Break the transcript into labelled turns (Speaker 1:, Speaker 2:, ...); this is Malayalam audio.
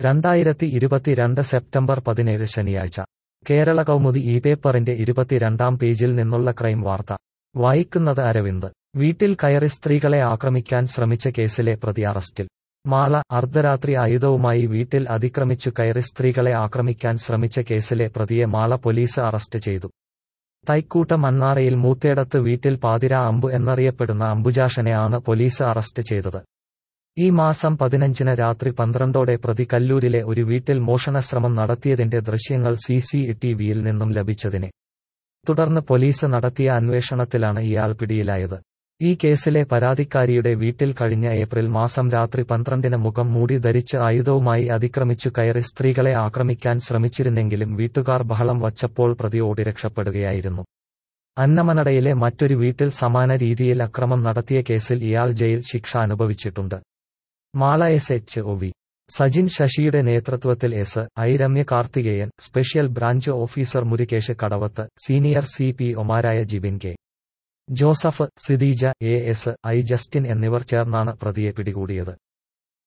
Speaker 1: രണ്ടായിരത്തി ഇരുപത്തിരണ്ട് സെപ്റ്റംബർ പതിനേഴ് ശനിയാഴ്ച കേരള കൗമുദി ഈ പേപ്പറിന്റെ ഇരുപത്തിരണ്ടാം പേജിൽ നിന്നുള്ള ക്രൈം വാർത്ത വായിക്കുന്നത് അരവിന്ദ് വീട്ടിൽ കയറി സ്ത്രീകളെ ആക്രമിക്കാൻ ശ്രമിച്ച കേസിലെ പ്രതി അറസ്റ്റിൽ മാള അർദ്ധരാത്രി ആയുധവുമായി വീട്ടിൽ അതിക്രമിച്ചു കയറി സ്ത്രീകളെ ആക്രമിക്കാൻ ശ്രമിച്ച കേസിലെ പ്രതിയെ മാള പോലീസ് അറസ്റ്റ് ചെയ്തു തൈക്കൂട്ട മണ്ണാറയിൽ മൂത്തേടത്ത് വീട്ടിൽ പാതിര അമ്പു എന്നറിയപ്പെടുന്ന അംബുജാഷനെ ആണ് പോലീസ് അറസ്റ്റ് ചെയ്തത് ഈ മാസം പതിനഞ്ചിന് രാത്രി പന്ത്രണ്ടോടെ പ്രതി കല്ലൂരിലെ ഒരു വീട്ടിൽ മോഷണശ്രമം നടത്തിയതിന്റെ ദൃശ്യങ്ങൾ സി സി ടിവിയിൽ നിന്നും ലഭിച്ചതിനെ തുടർന്ന് പോലീസ് നടത്തിയ അന്വേഷണത്തിലാണ് ഇയാൾ പിടിയിലായത് ഈ കേസിലെ പരാതിക്കാരിയുടെ വീട്ടിൽ കഴിഞ്ഞ ഏപ്രിൽ മാസം രാത്രി പന്ത്രണ്ടിന് മുഖം മൂടി ധരിച്ച് ആയുധവുമായി അതിക്രമിച്ചു കയറി സ്ത്രീകളെ ആക്രമിക്കാൻ ശ്രമിച്ചിരുന്നെങ്കിലും വീട്ടുകാർ ബഹളം വച്ചപ്പോൾ പ്രതി ഓടി രക്ഷപ്പെടുകയായിരുന്നു അന്നമനടയിലെ മറ്റൊരു വീട്ടിൽ സമാന രീതിയിൽ അക്രമം നടത്തിയ കേസിൽ ഇയാൾ ജയിൽ ശിക്ഷ അനുഭവിച്ചിട്ടുണ്ട് Mala S H O V Sajin ശശിയുടെ നേതൃത്വത്തിൽ S I Ramya Karthikeyan special branch officer Murugesh Kadavath senior C P ഒമാരായ Jibin K Joseph Sideeja A S I Justin എന്നിവർ ചേർന്നാണ് പ്രതിയെ പിടികൂടിയത്